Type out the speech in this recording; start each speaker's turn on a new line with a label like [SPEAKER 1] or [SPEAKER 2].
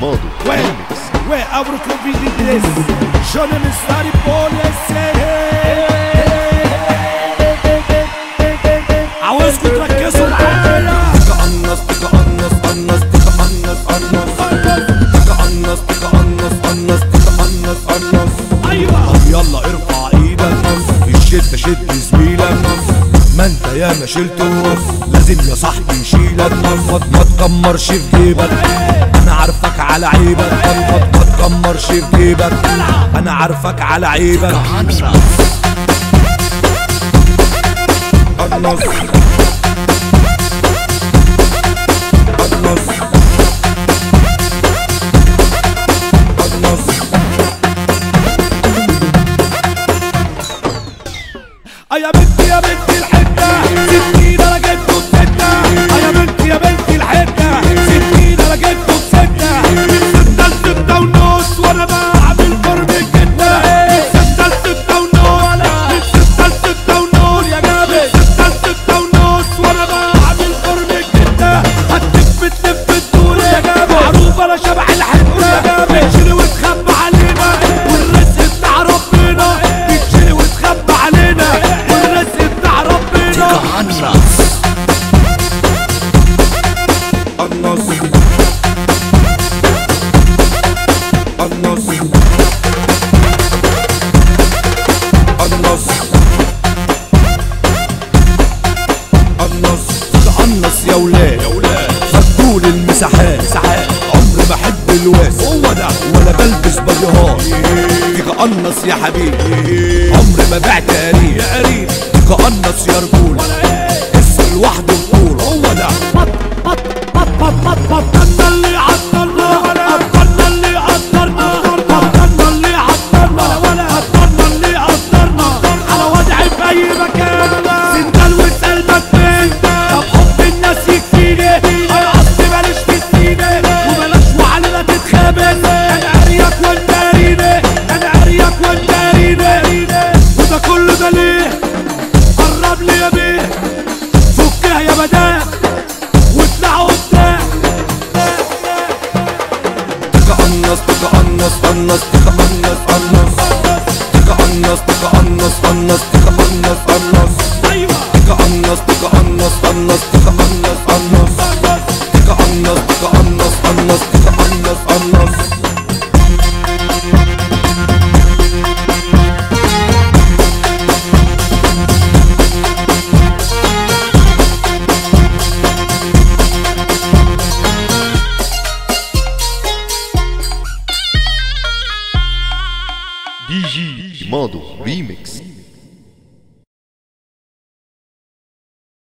[SPEAKER 1] modo
[SPEAKER 2] Ué,
[SPEAKER 1] remix.
[SPEAKER 2] ué, abro que eu vim de interesse Chame me stare عاوز تركزوا معايا
[SPEAKER 3] تقنص تقنص قنص تقنص قنص تقنص تقنص قنص تقنص قنص
[SPEAKER 2] ايوه
[SPEAKER 3] طب يلا ارفع ايدك الشدة شد زميلك ما انت يا ما شلت النص لازم يا صاحبي يشيلك ما ما تكمرش في جيبك انا عارفك على عيبك ما ما تكمرش في جيبك انا عارفك على عيبك قنص قنص قنص
[SPEAKER 2] آه يا بنتي يا بنتي الحتة ستين انا جبته بستة آه يا بنتي يا بنتي الحتة ستين انا جبته بستة من ستة لستة ونص وانا بعمل قرب الجدة من ستة لستة ونص من ستة لستة ونص يا جابر من ستة لستة ونص وانا بعمل قرب الجدة هتلف تلف الدور يا جابر معروف انا شبح الحتة يا جابر بتشري وتخبى علينا والرزق بتاع ربنا بتشري وتخبى علينا والرزق بتاع ربنا
[SPEAKER 3] قنص قنص قنص قنص تقنص يا ولاد يا ولاد فتقول المساحات مساحات عمري ما احب الواس هو ده ولا بلبس بديهات تقنص يا حبيبي عمري ما بعت قريب يا قريب تقنص يا رجول اسم لوحده بطولة هو ده
[SPEAKER 2] بطلنا اللي عطلنا بطلنا اللي عطلنا بطلنا اللي عطلنا بطلنا اللي عطلنا على وضعي في اي مكان سندال وسلمك فين طب حب الناس يكفيني انا اصلي ماليش في السينة وبلاش وعلينا تتخابن انا اريك وانت اريني انا اريك وانت اريني وده كله ده ليه قرب لي يا بيه فكها يا بداه واطلعوا قدام
[SPEAKER 3] تقنص تقنص قنص تقنص قنص تقنص تقنص قنص تقنص قنص
[SPEAKER 2] ايوه
[SPEAKER 3] تقنص تقنص قنص تقنص قنص تقنص تقنص قنص تقنص قنص
[SPEAKER 1] DJ modo remix.